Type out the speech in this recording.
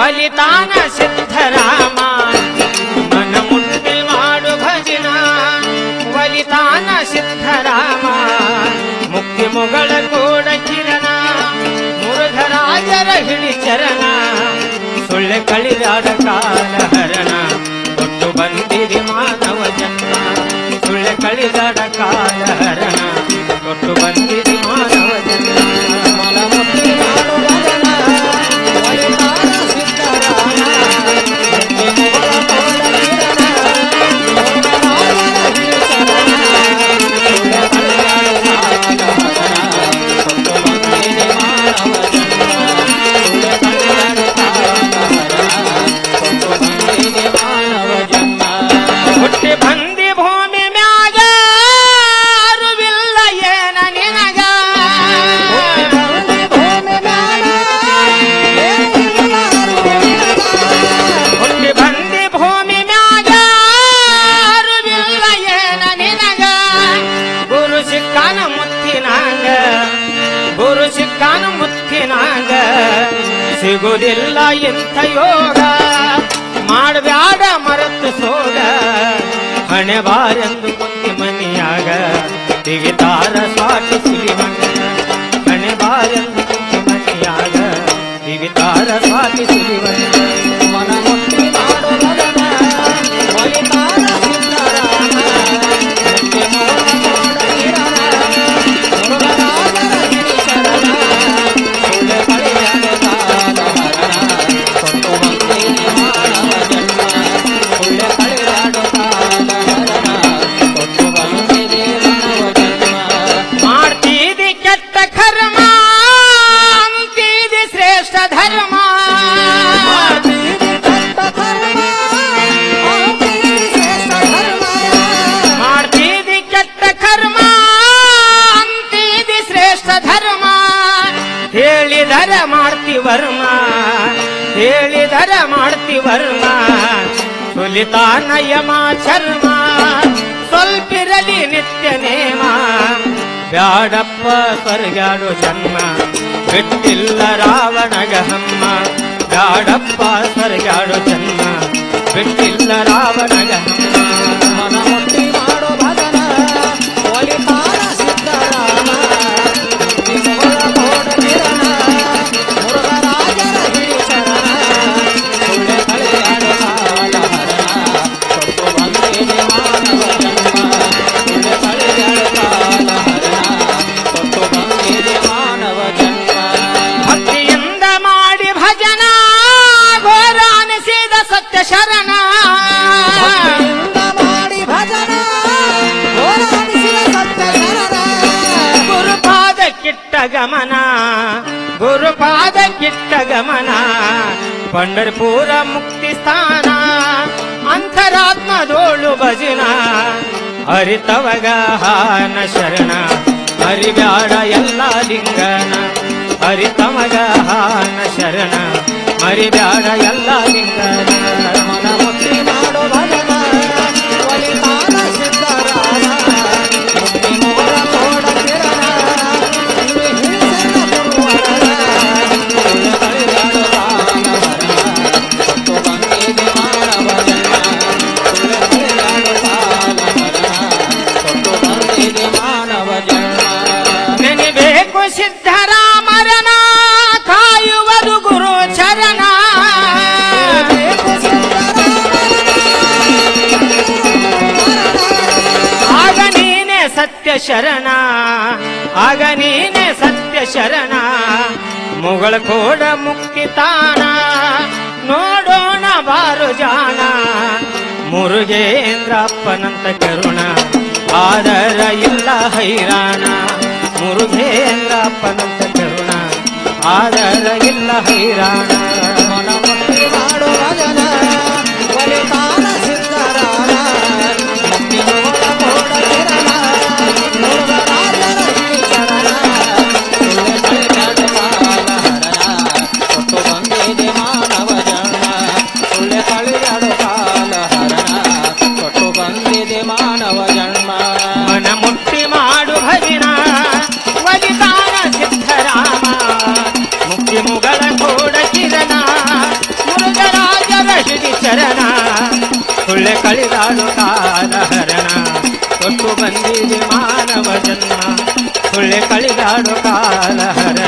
ಒಲಿತಾನ ಸಿದ್ಧರಾಮ ಮನ ಮುಟ್ಟಿ ಮಾಡು ಭಜನ ಒಲಿತಾನ ಸಿದ್ಧರಾಮ ಮುಕ್ತಿ ಮುಗಳ ಕೂಡ ಕಿರಣ ಮುರುಘರಾಜರ ಹಿಡಿ ಚರಣ ಸುಳ್ಳೆ ಕಳಿದಾಡ ಕಾಲ ಹರಣ ಕೊಟ್ಟು ಬಂದಿದೆ ಮಾನವ ಜನ್ಮ ಸುಳ್ಳೆ ಕಳಿದಾಡ ಕಾಲ ಹರಣ ಕೊಟ್ಟು ಬಂದಿದೆ ಮಾನವ ಜನ್ಮ ಮನಮುಟ್ಟಿ ಮಾಡು ಭಜನ ಒಲಿತಾನ ಸಿದ್ಧರಾಮ ಮುಕ್ತಿ ಮುಗಳ ಕೋಡ ಕಿರಣ ಮುರುಘರಾಜರ ಹಿಡಿ ಚರಣ ಸುಳ್ಳೆ ಕಳಿದಾಡು ಕಾಲ ಹರಣ ಕೊಟ್ಟು ಬಂದಿದೆ ಮಾನವ ಜನ್ಮ ಸುಳ್ಳೆ ಕಳಿದಾಡು ಕಾಲ ಹರಣ ಕೊಟ್ಟು ಬಂದಿದೆ ಮಾನವ ಜನ್ಮ ಹುಟ್ಟಿ ಬಂದಿ ಭೂಮಿ ಮ್ಯಾಗ ಅರಿವಿಲ್ಲ ಏನ ನಿನಗ ಹುಟ್ಟಿ ಬಂದಿ ಭೂಮಿ ಮ್ಯಾಗ ಅರಿವಿಲ್ಲ ಏನ ನಿನಗ ಗುರು ಸಿಕ್ಕಾನ ಮುತ್ತಿನಾಗ ಗುರು ಸಿಕ್ಕಾನ ಮುತ್ತಿನಾಗ ಸಿಗುವುದಿಲ್ಲ ಇಂಥ ಯೋಗ ಮಾಡಬ್ಯಾಡ ಮರೆತು ಸೋಗ ಹಣೆ ಬಾರೆಂದು ಕುಂತಿ ಮನಿಯಾಗ ತೆಗಿತಾರ ಸ್ವಾಟಿ ಸುಲಿಮಣ್ಣ ಹಣೆ ಬಾರೆಂದು ಕುಂತಿ ಮನಿಯಾಗ ತೆಗಿತಾರ ಸ್ವಾಟಿ ಸುಲಿಮಣ್ಣ ಮನಮುಟ್ಟಿ ಮಾಡು ಭಜನ ಒಲಿತಾನ ಸಿದ್ಧರಾಮ ಮುಕ್ತಿ ಮೂಲ ಕೋಡ ಕಿರಣ ಮುರುಘರಾಜರ ಹಿಡಿ ಶರಣ ಸುಳ್ಳೆ ಕಳಿಯದ ಕಾಲ ಹರಣ ಕೊಟ್ಟು ಬಂದಿದೆ ಮಾನವ ಜನ್ಮ ಸುಳ್ಳೆ ಕಳಿಯಾಡು ಕಾಲ ಹರಣ ಕೊಟ್ಟು ಬಂದಿದೆ ಮಾನವ ಜನ್ಮ ಮಾಡ್ತೀದಿ ಕೆಟ್ಟ ಕರ್ಮ ಅಂತೀದಿ ಶ್ರೇಷ್ಠ ಧರ್ಮ ಮಾಡ್ತೀದಿ ಕೆಟ್ಟ ಕರ್ಮ ಅಂತೀದಿ ಶ್ರೇಷ್ಠ ಧರ್ಮ ಹೇಳಿದರ ಮಾಡ್ತಿ ವರ್ಮ ಹೇಳಿದರ ಮಾಡ್ತಿ ವರ್ಮ ಸುಲಿತಾನ ಯಮ ಚರ್ಮ ಸ್ವಲ್ಪಿರಲಿ ನಿತ್ಯ ನೇಮ ಬ್ಯಾಡಪ್ಪ ಸ್ವರ್ಗಾಡು ಜನ್ಮ ಬಿಟ್ಟಿಲ್ಲ ರಾವಣಗ ಹಮ್ಮ ಬ್ಯಾಡಪ್ಪ ಸ್ವರ್ಗಾಡು ಜನ್ಮ ಬಿಟ್ಟಿಲ್ಲ ರಾವಣಗ ಹಮ್ಮ ಮನಮುಟ್ಟಿ ಮಾಡೋ ಭಜನ ಒಲಿತಾನ ಸಿದ್ಧರಾಮ ಮುಕ್ತಿ ಮುಗಳ ಕೋಡ ಕಿರಣ ಮುರುಘರಾಜರ ಹಿಡಿ ಶರಣ ಸುಳ್ಳೆ ಕಳೆಯಾಡು ಕಾಲ ಹರಣ ಕೊಟ್ಟು ಬಂದಿದೆ ಮಾನವ ಜನ್ಮ ಸುಳ್ಳೆ ಕಳೆಯಾಡು ಕಾಲ ಹರಣ ಕೊಟ್ಟು ಬಂದಿದೆ ಮಾನವ ಜನ್ಮ ಭಕ್ತಿಯಿಂದ ಮಾಡಿ ಭಜನ ಘೋರ ಅನಿಸಿದ ಸತ್ಯ ಶರಣ ಭಕ್ತಿಯಿಂದ ಮಾಡಿ ಭಜನ ಹೋರಾಡಿಸಿದ ಸತ್ಯ ಶರಣ ಗುರುಪಾದ ಕಿಟ್ಟ ಗಮನ ಗುರುಪಾದ ಕಿಟ್ಟ ಗಮನ ಪಂಡರ್ಪುರ ಮುಕ್ತಿ ಸ್ಥಾನ ಅಂತರಾತ್ಮದೋಳು ಭಜನ ಅರಿತವಗ ಹಾನ ಶರಣ ಅರಿಬ್ಯಾಡ ಎಲ್ಲ ಲಿಂಗನ ಅರಿತಮಗ ಹಾನ ಶರಣ ಮರಿಬ್ಯಾಡ ಎಲ್ಲ ಲಿಂಗನ ಮನ ಮುಟ್ಟಿ ಮಾಡೋ ಭಜನ ಒಲಿತಾನ ಸಿದ್ಧರಾಮ ಮುಕ್ತಿ ಮೂಲ ಕೋಡ ಕಿರಣ ಇವೆ ಹಿಂಸೆನ ಗುರುವರನ ಸುಳ್ಳು ಕಳೆದಾಡು ಕಾಲ ಹರಣ ಕೊಟ್ಟು ಬಂದಿದೆ ಮಾನವ ಜನ್ಮ ಸುಳ್ಳು ಕಳೆದಾಡು ಕಾಲ ಹರಣ ಕೊಟ್ಟು ಬಂದಿದೆ ಮಾನವ ಜನ್ಮ ನೆನೆಬೇಕು ಸಿದ್ಧರಾಮರನ ಕಾಯುವುದು ಗುರು ಚರಣ ಆಗ ನೀನೆ ಸತ್ಯ ಶರಣ ಆಗ ನೀನೆ ಸತ್ಯ ಶರಣ ಮುಗಳ ಕೋಡ ಮುಕ್ತಿ ತಾಣ ನೋಡೋಣ ಬಾರು ಜಾಣ ಮುರುಗೇಂದ್ರಪ್ಪನಂತ ಕರುಣ ಆದರ ಇಲ್ಲ ಹೈರಾಣ ಮುರುಗೇಂದ್ರಪ್ಪನಂತ ಕರುಣ ಆದರ ಇಲ್ಲ ಹೈರಾಣ ಮನ ಮುಟ್ಟಿ ಮಾಡೋ ಭಜನ ಒಲಿತಾನ ಸಿದ್ಧರಾಮ ಮುಕ್ತಿ ಮೂಲ ಕೋಡ ಕಿರಣ ಮುರುಘರಾಜರ ಹಿಡಿ ಶರಣ ಸುಳ್ಳೆ ಕಳೆದಾಡು ಕಾಲ ಹರಣ ಕೊಟ್ಟು ಬಂದಿದೆ ಮಾನವ ಜನ್ಮ ಸುಳ್ಳೆ ಕಳೆದಾಡು ಕಾಲ ಹರಣ ಕೊಟ್ಟು ಬಂದಿದೆ ಮಾನವ ಜನ್ಮ ಮನ ಮುಟ್ಟಿ ಮಾಡು ಭಜನ ಒಲಿತಾನ ಸಿದ್ಧರಾಮ ಮುಕ್ತಿ ಮುಗಳ ಕೋಡ ಕಿರಣ ಕಳಿದಾಡು ಕಾಲಹರಣ ಕೊಟ್ಟು ಬಂದಿದೆ ಮಾನವ ಜನ್ಮ ಸುಳ್ಳೆ ಕಳಿದಾಡು ಕಾಲಹರಣ